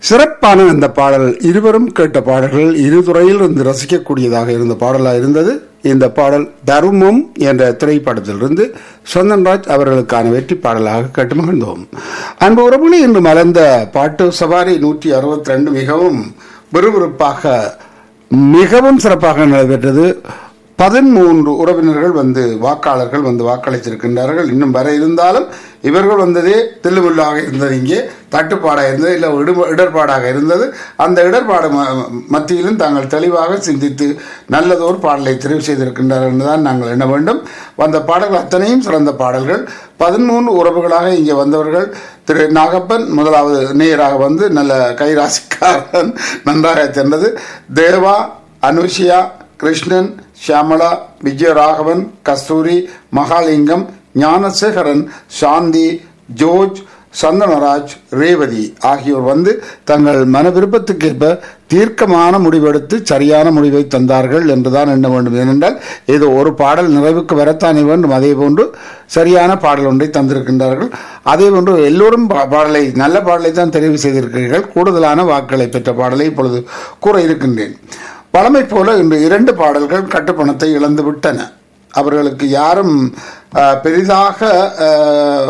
சிறப்பான அந்த பாடல் இருவரும் கேட்ட பாடல்கள் இருதுறையில் இருந்து ரசிக்கக்கூடியதாக இருந்த பாடலாக இருந்தது இந்த பாடல் தருமம் என்ற திரைப்படத்திலிருந்து சொந்தன்ராஜ் அவர்களுக்கான வெற்றி பாடலாக கேட்டு மகிழ்ந்தோம் அன்பு உறவுகளே இன்று மலர்ந்த பாட்டு சவாரி நூற்றி அறுபத்தி ரெண்டு மிகவும் விறுவிறுப்பாக மிகவும் சிறப்பாக நடைபெற்றது பதிமூன்று உறவினர்கள் வந்து வாக்காளர்கள் வந்து வாக்களித்திருக்கின்றார்கள் இன்னும் வர இருந்தாலும் இவர்கள் வந்ததே தில்லுமுள்ளாக இருந்தது இங்கே தட்டுப்பாடாக இருந்தது இல்லை இடு- இடர்பாடாக இருந்தது அந்த இடர்பாடு ம- மத்தியிலும் தாங்கள் தெளிவாக சிந்தித்து நல்லதொரு பாடலை தெரிவு செய்திருக்கின்றார்கள் என்றுதான் நாங்கள் எண்ண வேண்டும் வந்த பாடல்கள் அத்தனையும் சிறந்த பாடல்கள் பதிமூன்று உறவுகளாக இங்கே வந்தவர்கள் திரு நாகப்பன் முதலாவது நேராக வந்து நல்ல கைராசிக்காரன் நன்றாக சென்றது தேவா அனுஷியா கிருஷ்ணன் ஷியாமளா விஜயராகவன் கஸ்தூரி மகாலிங்கம் ஞானசேகரன் சாந்தி ஜோர்ஜ் சந்தனராஜ் ரேவதி ஆகியோர் வந்து தங்கள் மன விருப்பத்துக்கேற்ப தீர்க்கமான முடிவெடுத்து சரியான முடிவை தந்தார்கள் என்றுதான் எண்ண வேண்டும் ஏனென்றால் ஏதோ ஒரு பாடல் நிறைவுக்கு வரத்தானே வேண்டும் அதே போன்று சரியான பாடல் ஒன்றை தந்திருக்கின்றார்கள் அதே போன்று எல்லோரும் பா- பாடலை நல்ல பாடலை தான் தெரிவு செய்திருக்கிறீர்கள் கூடுதலான வாக்குகளை பெற்ற பாடலை இப்பொழுது கூற இருக்கின்றேன் பழமை போல இன்று இரண்டு பாடல்கள் கட்டுப்பணத்தை இழந்து விட்டன அவர்களுக்கு யாரும் அஹ், பெரிதாக அஹ்,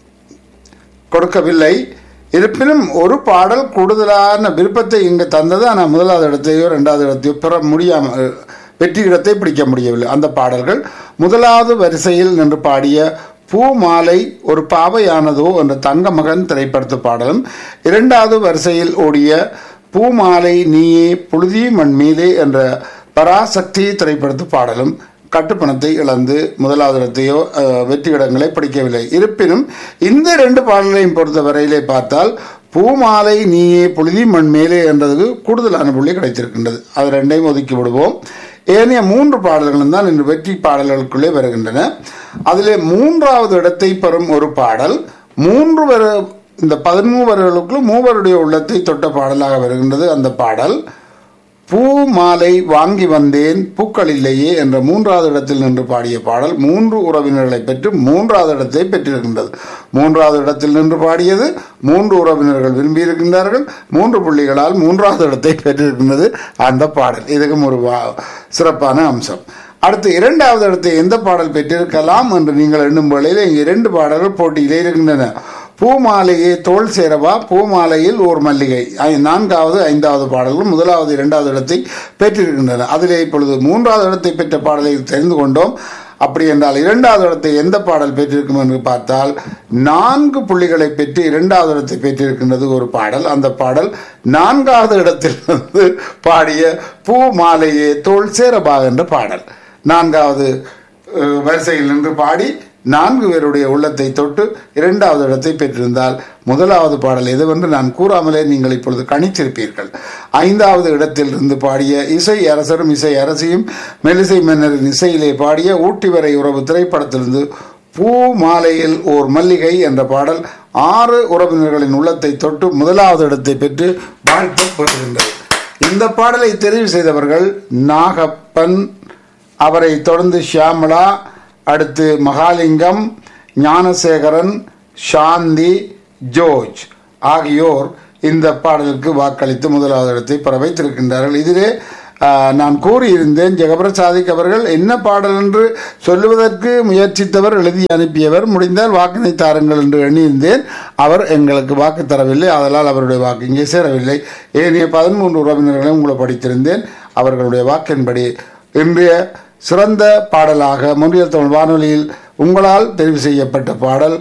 கொடுக்கவில்லை இருப்பினும் ஒரு பாடல் கூடுதலான விருப்பத்தை இங்கு தந்தது ஆனால் முதலாவது இடத்தையோ இரண்டாவது இடத்தையோ பெற முடியாமல் வெற்றி இடத்தை பிடிக்க முடியவில்லை அந்த பாடல்கள் முதலாவது வரிசையில் நின்று பாடிய பூ மாலை ஒரு பாவையானதோ என்ற தங்க மகன் திரைப்படத்து பாடலும் இரண்டாவது வரிசையில் ஓடிய பூ மாலை நீயே புழுதி மண் மீதே என்ற பராசக்தி திரைப்படத்து பாடலும் கட்டுப்பணத்தை இழந்து முதலாவது இடத்தையோ அஹ், வெற்றி இடங்களை பிடிக்கவில்லை இருப்பினும் இந்த ரெண்டு பாடல்களையும் பொறுத்த வரையிலே பார்த்தால் பூமாலை நீயே புழுதி மண் மேலே என்றதுக்கு கூடுதலான புள்ளி கிடைத்திருக்கின்றது அது ரெண்டையும் ஒதுக்கி விடுவோம் ஏனைய மூன்று பாடல்களும் தான் இன்று வெற்றி பாடல்களுக்குள்ளே வருகின்றன அதிலே மூன்றாவது இடத்தை பெறும் ஒரு பாடல் மூன்று வர இந்த பதிமூவர்களுக்குள் மூவருடைய உள்ளத்தை தொட்ட பாடலாக வருகின்றது அந்த பாடல் பூ மாலை வாங்கி வந்தேன் பூக்கள் இல்லையே என்ற மூன்றாவது இடத்தில் நின்று பாடிய பாடல் மூன்று உறவினர்களை பெற்று மூன்றாவது இடத்தை பெற்றிருக்கின்றது மூன்றாவது இடத்தில் நின்று பாடியது மூன்று உறவினர்கள் விரும்பியிருக்கின்றார்கள் மூன்று புள்ளிகளால் மூன்றாவது இடத்தை பெற்றிருக்கின்றது அந்த பாடல் இதுக்கும் ஒரு வா- சிறப்பான அம்சம் அடுத்து இரண்டாவது இடத்தை எந்த பாடல் பெற்றிருக்கலாம் என்று நீங்கள் எண்ணும் வேளையில் இங்கு இரண்டு பாடல்கள் போட்டியிலே இருக்கின்றன பூமாலையே தோல் சேரவா பூமாலையில் ஓர் மல்லிகை ஐ- நான்காவது ஐந்தாவது பாடல்கள் முதலாவது இரண்டாவது இடத்தை பெற்றிருக்கின்றன அதிலே இப்பொழுது மூன்றாவது இடத்தை பெற்ற பாடலை தெரிந்து கொண்டோம் அப்படி என்றால் இரண்டாவது இடத்தை எந்த பாடல் பெற்றிருக்கும் என்று பார்த்தால் நான்கு புள்ளிகளை பெற்று இரண்டாவது இடத்தை பெற்றிருக்கின்றது ஒரு பாடல் அந்த பாடல் நான்காவது இடத்தில் வந்து பாடிய பூ மாலையே தோல் சேரபா என்ற பாடல் நான்காவது அஹ், வரிசையில் நின்று பாடி நான்கு பேருடைய உள்ளத்தை தொட்டு இரண்டாவது இடத்தை பெற்றிருந்தால் முதலாவது பாடல் எதுவென்று நான் கூறாமலே நீங்கள் இப்பொழுது கணிச்சிருப்பீர்கள் ஐந்தாவது இடத்தில் இருந்து பாடிய இசை அரசரும் இசை அரசியும் மெலிசை மன்னரின் இசையிலே பாடிய ஊட்டி வரை உறவு திரைப்படத்திலிருந்து பூ மாலையில் ஓர் மல்லிகை என்ற பாடல் ஆறு உறவினர்களின் உள்ளத்தை தொட்டு முதலாவது இடத்தை பெற்று வாழ்த்து பெறுகின்றது இந்த பாடலை தெரிவு செய்தவர்கள் நாகப்பன் அவரை தொடர்ந்து ஷியாமளா அடுத்து மகாலிங்கம் ஞானசேகரன் சாந்தி ஜோர்ஜ் ஆகியோர் இந்த பாடலுக்கு வாக்களித்து முதலாவது இடத்தை பெற வைத்திருக்கின்றார்கள் இதிலே ஆஹ், நான் கூறியிருந்தேன் ஜெகபிரசாதிக் அவர்கள் என்ன பாடல் என்று சொல்லுவதற்கு முயற்சித்தவர் எழுதி அனுப்பியவர் முடிந்தால் வாக்கினை தாருங்கள் என்று எண்ணியிருந்தேன் அவர் எங்களுக்கு வாக்கு தரவில்லை அதனால் அவருடைய வாக்கு இங்கே சேரவில்லை ஏனைய பதிமூன்று உறவினர்களையும் உங்களை படித்திருந்தேன் அவர்களுடைய வாக்கின்படி இன்றைய சிறந்த பாடலாக முன்றியல் தமிழ் வானொலியில் உங்களால் தெரிவு செய்யப்பட்ட பாடல்